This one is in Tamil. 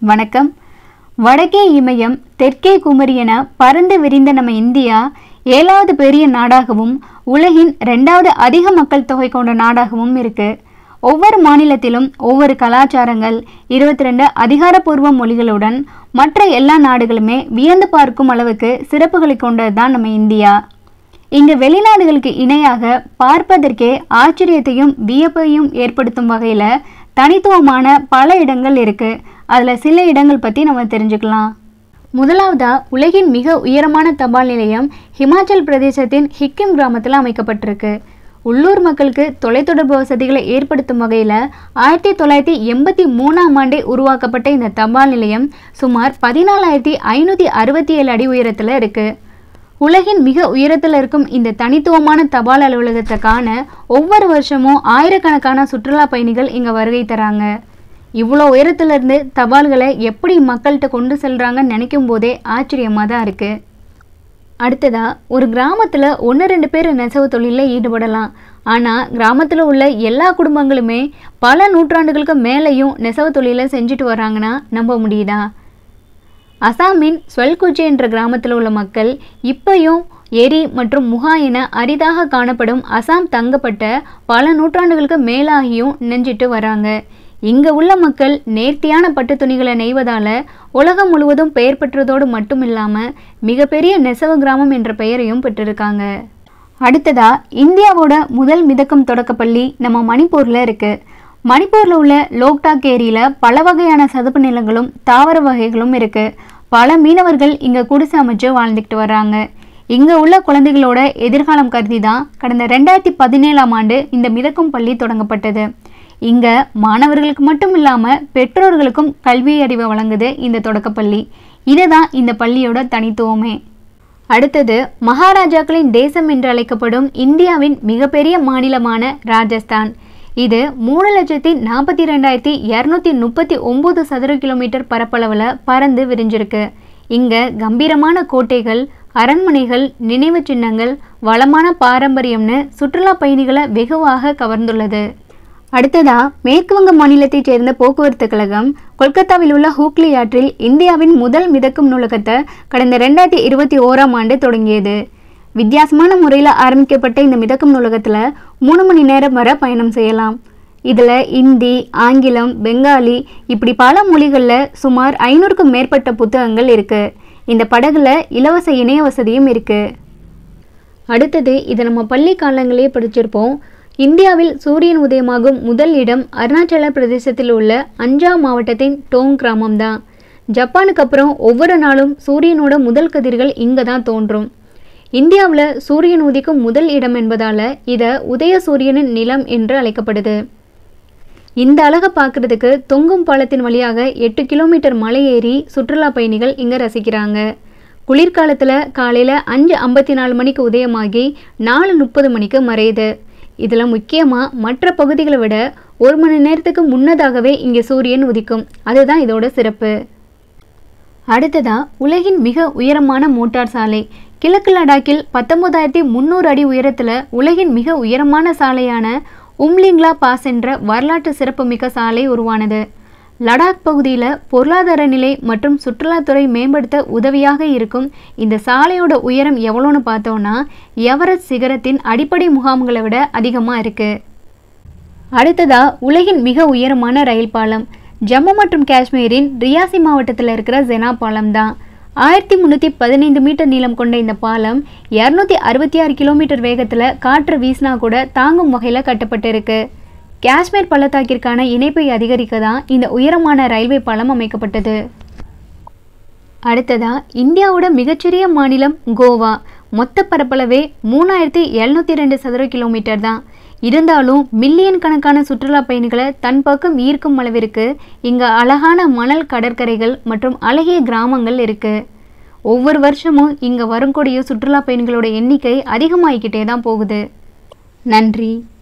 வணக்கம் வடக்கே இமயம் தெற்கே குமரி என பறந்து விரிந்த நம்ம இந்தியா ஏழாவது பெரிய நாடாகவும் உலகின் ரெண்டாவது அதிக மக்கள் தொகை கொண்ட நாடாகவும் இருக்கு ஒவ்வொரு மாநிலத்திலும் ஒவ்வொரு கலாச்சாரங்கள் இருபத்தி ரெண்டு அதிகாரப்பூர்வ மொழிகளுடன் மற்ற எல்லா நாடுகளுமே வியந்து பார்க்கும் அளவுக்கு சிறப்புகளை கொண்டது தான் நம்ம இந்தியா இங்கு வெளிநாடுகளுக்கு இணையாக பார்ப்பதற்கே ஆச்சரியத்தையும் வியப்பையும் ஏற்படுத்தும் வகையில் தனித்துவமான பல இடங்கள் இருக்கு அதில் சில இடங்கள் பற்றி நம்ம தெரிஞ்சுக்கலாம் முதலாவதா உலகின் மிக உயரமான தபால் நிலையம் ஹிமாச்சல் பிரதேசத்தின் ஹிக்கிம் கிராமத்தில் அமைக்கப்பட்டிருக்கு உள்ளூர் மக்களுக்கு தொலைத்தொடர்பு வசதிகளை ஏற்படுத்தும் வகையில் ஆயிரத்தி தொள்ளாயிரத்தி எண்பத்தி மூணாம் ஆண்டே உருவாக்கப்பட்ட இந்த தபால் நிலையம் சுமார் பதினாலாயிரத்தி ஐநூற்றி அறுபத்தி ஏழு அடி உயரத்தில் இருக்குது உலகின் மிக உயரத்தில் இருக்கும் இந்த தனித்துவமான தபால் அலுவலகத்தை காண ஒவ்வொரு வருஷமும் ஆயிரக்கணக்கான சுற்றுலா பயணிகள் இங்கே வருகை தராங்க இவ்வளோ உயரத்துல இருந்து தபால்களை எப்படி மக்கள்கிட்ட கொண்டு செல்றாங்கன்னு நினைக்கும் போதே ஆச்சரியமாக தான் இருக்குது அடுத்ததா ஒரு கிராமத்தில் ஒன்று ரெண்டு பேர் நெசவு தொழிலில் ஈடுபடலாம் ஆனால் கிராமத்தில் உள்ள எல்லா குடும்பங்களுமே பல நூற்றாண்டுகளுக்கு மேலேயும் நெசவு தொழிலை செஞ்சுட்டு வராங்கன்னா நம்ப முடியுதா அசாமின் ஸ்வெல்குச்சி என்ற கிராமத்தில் உள்ள மக்கள் இப்பையும் எரி மற்றும் முகா என அரிதாக காணப்படும் அசாம் தங்கப்பட்ட பல நூற்றாண்டுகளுக்கு மேலாகியும் நெஞ்சிட்டு வராங்க இங்கே உள்ள மக்கள் நேர்த்தியான பட்டு துணிகளை நெய்வதால உலகம் முழுவதும் பெயர் பெற்றதோடு மட்டும் இல்லாமல் மிகப்பெரிய நெசவு கிராமம் என்ற பெயரையும் பெற்றிருக்காங்க அடுத்ததா இந்தியாவோட முதல் மிதக்கும் தொடக்கப்பள்ளி நம்ம மணிப்பூரில் இருக்குது மணிப்பூரில் உள்ள லோக்டாக் ஏரியில் பல வகையான சதுப்பு நிலங்களும் தாவர வகைகளும் இருக்குது பல மீனவர்கள் இங்கே குடிசை அமைச்சு வாழ்ந்துக்கிட்டு வர்றாங்க இங்கே உள்ள குழந்தைகளோட எதிர்காலம் கருதி தான் கடந்த ரெண்டாயிரத்தி பதினேழாம் ஆண்டு இந்த மிதக்கும் பள்ளி தொடங்கப்பட்டது இங்கே மாணவர்களுக்கு மட்டும் இல்லாமல் பெற்றோர்களுக்கும் கல்வி அறிவை வழங்குது இந்த தொடக்கப்பள்ளி இதுதான் இந்த பள்ளியோட தனித்துவமே அடுத்தது மகாராஜாக்களின் தேசம் என்று அழைக்கப்படும் இந்தியாவின் மிகப்பெரிய மாநிலமான ராஜஸ்தான் இது மூணு லட்சத்தி நாற்பத்தி ரெண்டாயிரத்தி இரநூத்தி முப்பத்தி ஒம்பது சதுர கிலோமீட்டர் பரப்பளவில் பறந்து விரிஞ்சிருக்கு இங்கே கம்பீரமான கோட்டைகள் அரண்மனைகள் நினைவு சின்னங்கள் வளமான பாரம்பரியம்னு சுற்றுலா பயணிகளை வெகுவாக கவர்ந்துள்ளது அடுத்ததா மேற்குவங்க மாநிலத்தைச் சேர்ந்த போக்குவரத்து கழகம் கொல்கத்தாவில் உள்ள ஹூக்லி ஆற்றில் இந்தியாவின் முதல் மிதக்கும் நூலகத்தை கடந்த ரெண்டாயிரத்தி இருபத்தி ஓராம் ஆண்டு தொடங்கியது வித்தியாசமான முறையில் ஆரம்பிக்கப்பட்ட இந்த மிதக்கும் நூலகத்தில் மூணு மணி நேரம் வரை பயணம் செய்யலாம் இதில் இந்தி ஆங்கிலம் பெங்காலி இப்படி பல மொழிகளில் சுமார் ஐநூறுக்கும் மேற்பட்ட புத்தகங்கள் இருக்குது இந்த படகுல இலவச இணைய வசதியும் இருக்குது அடுத்தது இது நம்ம பள்ளி காலங்களே படிச்சிருப்போம் இந்தியாவில் சூரியன் உதயமாகும் முதல் இடம் அருணாச்சல பிரதேசத்தில் உள்ள அஞ்சா மாவட்டத்தின் டோங் கிராமம் தான் ஜப்பானுக்கு அப்புறம் ஒவ்வொரு நாளும் சூரியனோட முதல் கதிர்கள் இங்கே தான் தோன்றும் இந்தியாவில் சூரியன் உதிக்கும் முதல் இடம் என்பதால் இதை உதய சூரியனின் நிலம் என்று அழைக்கப்படுது இந்த அழகை பார்க்குறதுக்கு தொங்கும் பாலத்தின் வழியாக எட்டு கிலோமீட்டர் மலை ஏறி சுற்றுலா பயணிகள் இங்கே ரசிக்கிறாங்க குளிர்காலத்தில் காலையில் அஞ்சு ஐம்பத்தி நாலு மணிக்கு உதயமாகி நாலு முப்பது மணிக்கு மறையுது இதில் முக்கியமாக மற்ற பகுதிகளை விட ஒரு மணி நேரத்துக்கு முன்னதாகவே இங்கே சூரியன் உதிக்கும் அதுதான் இதோட சிறப்பு அடுத்ததா உலகின் மிக உயரமான மோட்டார் சாலை கிழக்கு லடாக்கில் பத்தொன்பதாயிரத்தி முந்நூறு அடி உயரத்தில் உலகின் மிக உயரமான சாலையான உம்லிங்லா பாஸ் என்ற வரலாற்று சிறப்புமிக்க சாலை உருவானது லடாக் பகுதியில் பொருளாதார நிலை மற்றும் சுற்றுலாத்துறை மேம்படுத்த உதவியாக இருக்கும் இந்த சாலையோட உயரம் எவ்வளோன்னு பார்த்தோன்னா எவரெஸ்ட் சிகரத்தின் அடிப்படை முகாம்களை விட அதிகமாக இருக்குது அடுத்ததா உலகின் மிக உயரமான ரயில் பாலம் ஜம்மு மற்றும் காஷ்மீரின் ரியாசி மாவட்டத்தில் இருக்கிற ஜெனா பாலம் தான் ஆயிரத்தி முந்நூற்றி பதினைந்து மீட்டர் நீளம் கொண்ட இந்த பாலம் இரநூத்தி அறுபத்தி ஆறு கிலோமீட்டர் வேகத்தில் காற்று வீசினா கூட தாங்கும் வகையில் கட்டப்பட்டிருக்கு காஷ்மீர் பள்ளத்தாக்கிற்கான இணைப்பை அதிகரிக்க தான் இந்த உயரமான ரயில்வே பாலம் அமைக்கப்பட்டது அடுத்ததா இந்தியாவோட மிகச்சிறிய மாநிலம் கோவா மொத்த பரப்பளவே மூணாயிரத்தி எழுநூற்றி ரெண்டு சதுர கிலோமீட்டர் தான் இருந்தாலும் மில்லியன் கணக்கான சுற்றுலா பயணிகளை தன் பக்கம் ஈர்க்கும் அளவிற்கு இங்கே அழகான மணல் கடற்கரைகள் மற்றும் அழகிய கிராமங்கள் இருக்கு ஒவ்வொரு வருஷமும் இங்கே வரக்கூடிய சுற்றுலா பயணிகளோட எண்ணிக்கை அதிகமாகிக்கிட்டே தான் போகுது நன்றி